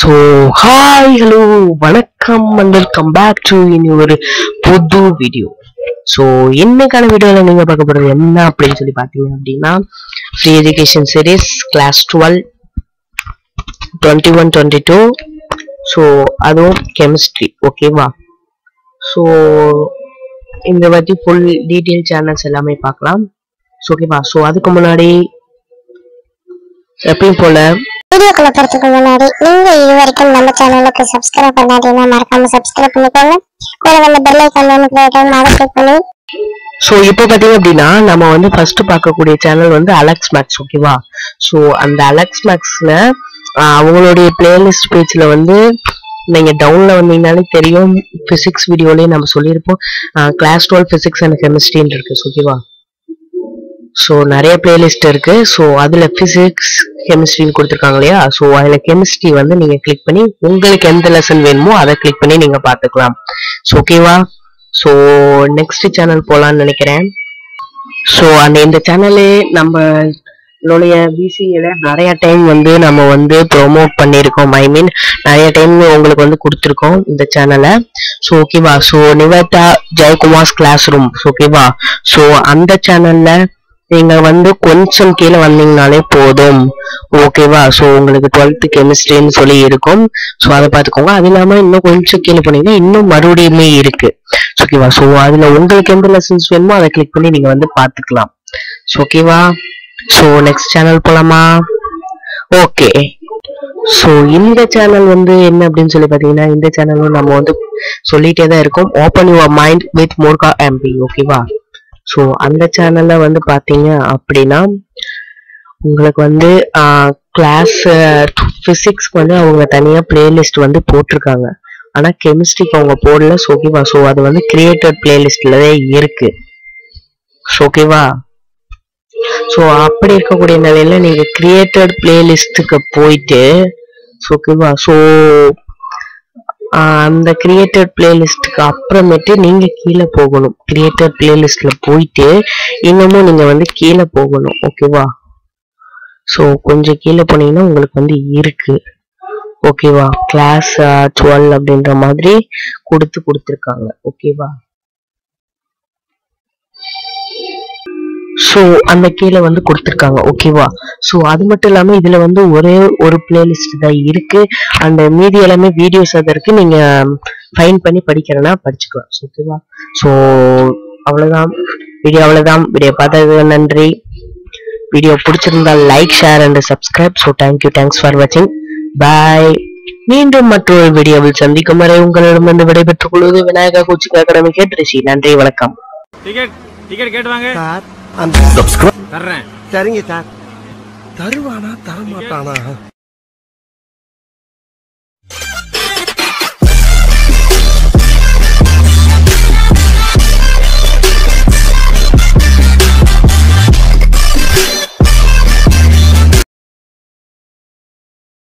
so hi hello வணக்கம் and welcome back to இனி ஒரு புது வீடியோ ஸோ இன்னைக்கான வீடியோவில் நீங்கள் பார்க்க போகிறது என்ன அப்படின்னு சொல்லி பார்த்தீங்க அப்படின்னா free education series class twelve twenty one twenty two so அதுவும் கெமிஸ்ட்ரி ஓகேவா ஸோ இந்த வாட்டி ஃபுல் டீட்டெயில் சேனல்ஸ் எல்லாமே பார்க்கலாம் ஸோ ஓகேவா ஸோ அதுக்கு முன்னாடி எப்பயும் போல வீடியோக்குள்ள போறதுக்கு முன்னாடி நீங்க இது வரைக்கும் நம்ம சேனலுக்கு சப்ஸ்கிரைப் பண்ணாதீங்கன்னா மறக்காம சப்ஸ்கிரைப் பண்ணிக்கோங்க கூட வந்து பெல் ஐக்கான் ஒன்று கிரியேட் அதை கிளிக் பண்ணி ஸோ இப்போ பார்த்தீங்க அப்படின்னா நம்ம வந்து ஃபர்ஸ்ட் பார்க்கக்கூடிய சேனல் வந்து அலெக்ஸ் மேக்ஸ் ஓகேவா ஸோ அந்த அலெக்ஸ் மேக்ஸ்ல அவங்களுடைய பிளேலிஸ்ட் பேஜ்ல வந்து நீங்க டவுன்ல வந்தீங்கனாலே தெரியும் பிசிக்ஸ் வீடியோலயே நம்ம சொல்லியிருப்போம் கிளாஸ் டுவெல் பிசிக்ஸ் அண்ட் கெமிஸ்ட்ரின்னு இருக்கு ஓகேவா ஸோ நிறைய பிளேலிஸ்ட் இருக்கு ஸோ அதுல பிசிக்ஸ் கெமிஸ்ட்ரின்னு கொடுத்துருக்காங்க இல்லையா ஸோ அதுல கெமிஸ்ட்ரி வந்து நீங்க கிளிக் பண்ணி உங்களுக்கு எந்த லெசன் வேணுமோ அதை கிளிக் பண்ணி நீங்க பார்த்துக்கலாம் ஸோ ஓகேவா ஸோ நெக்ஸ்ட் சேனல் போலான்னு நினைக்கிறேன் ஸோ அந்த இந்த சேனலே நம்மளுடைய பிசிஏல நிறைய டைம் வந்து நம்ம வந்து ப்ரோமோட் பண்ணியிருக்கோம் ஐ மீன் நிறைய டைம் உங்களுக்கு வந்து கொடுத்துருக்கோம் இந்த சேனலை ஸோ ஓகேவா so Nivetha Jayakumar's classroom ஓகேவா ஸோ அந்த சேனல்ல நீங்க வந்து கொஞ்சம் கீழே வந்தீங்கனாலே போதும் ஓகேவா ஸோ உங்களுக்கு டுவெல்த் கெமிஸ்ட்ரின்னு சொல்லி இருக்கும் ஸோ அதை பார்த்துக்கோங்க அது இல்லாம இன்னும் கொஞ்சம் கீழே போனீங்கன்னா இன்னும் மறுபடியுமே இருக்கு ஓகேவா ஸோ அதுல உங்களுக்கு எந்த லெசன்ஸ் வேணுமோ அதை கிளிக் பண்ணி நீங்க வந்து பார்த்துக்கலாம் ஸோ ஓகேவா ஸோ நெக்ஸ்ட் சேனல் போலாமா ஓகே ஸோ இந்த சேனல் வந்து என்ன அப்படின்னு சொல்லி பார்த்தீங்கன்னா இந்த சேனலும் நம்ம வந்து சொல்லிட்டே தான் இருக்கோம் ஓப்பன் யுவர் மைண்ட் வித் மோர்கா எம்பி ஓகேவா ஸோ அந்த சேனல்ல வந்து பார்த்தீங்க அப்படின்னா உங்களுக்கு வந்து கிளாஸ் ஃபிசிக்ஸ்க்கு வந்து அவங்க தனியாக பிளேலிஸ்ட் வந்து போட்டிருக்காங்க ஆனால் கெமிஸ்ட்ரிக்கு அவங்க போடல ஸோ ஓகேவா ஸோ அது வந்து கிரியேட்டட் பிளேலிஸ்ட்ல தான் இருக்கு ஸோ ஓகேவா ஸோ அப்படி இருக்கக்கூடிய நிலையில நீங்க கிரியேட்டட் பிளேலிஸ்ட்டுக்கு போயிட்டு ஓகேவா ஸோ அந்த கிரியேட்டட் பிளேலிஸ்ட்டுக்கு அப்புறமேட்டு நீங்க கீழே போகணும் கிரியேட்டட் பிளேலிஸ்ட்ல போயிட்டு இன்னமும் நீங்க வந்து கீழே போகணும் ஓகேவா ஸோ கொஞ்சம் கீழே போனீங்கன்னா உங்களுக்கு வந்து இருக்கு ஓகேவா கிளாஸ் டுவெல் அப்படின்ற மாதிரி கொடுத்து கொடுத்துருக்காங்க ஓகேவா ஸோ அந்த கீழே வந்து கொடுத்துருக்காங்க ஓகேவா ஸோ அது மட்டும் இல்லாமல் இதில் வந்து ஒரே ஒரு பிளேலிஸ்ட் தான் இருக்கு அந்த மீதி எல்லாமே வீடியோஸ் அது இருக்கு நீங்க ஃபைன் பண்ணி படிக்கிறேன்னா படிச்சுக்கலாம் ஓகேவா ஸோ அவ்வளோதான் வீடியோ அவ்வளோதான் வீடியோ பார்த்தது நன்றி வீடியோ பிடிச்சிருந்தா like share and subscribe so thank you thanks for வாட்சிங் பாய் மீண்டும் மற்றொரு வீடியோவில் சந்திக்கும் வரை உங்களிடமிருந்து விடைபெற்றுக் கொள்வது விநாயகா கோச்சிங் அகாடமி கேட்ரிஷி நன்றி வணக்கம் டிக்கெட் டிக்கெட் கேட்டு வாங்க சார் அந்த தர்றேன் சரிங்க சார் தருவானா தரமாட்டானா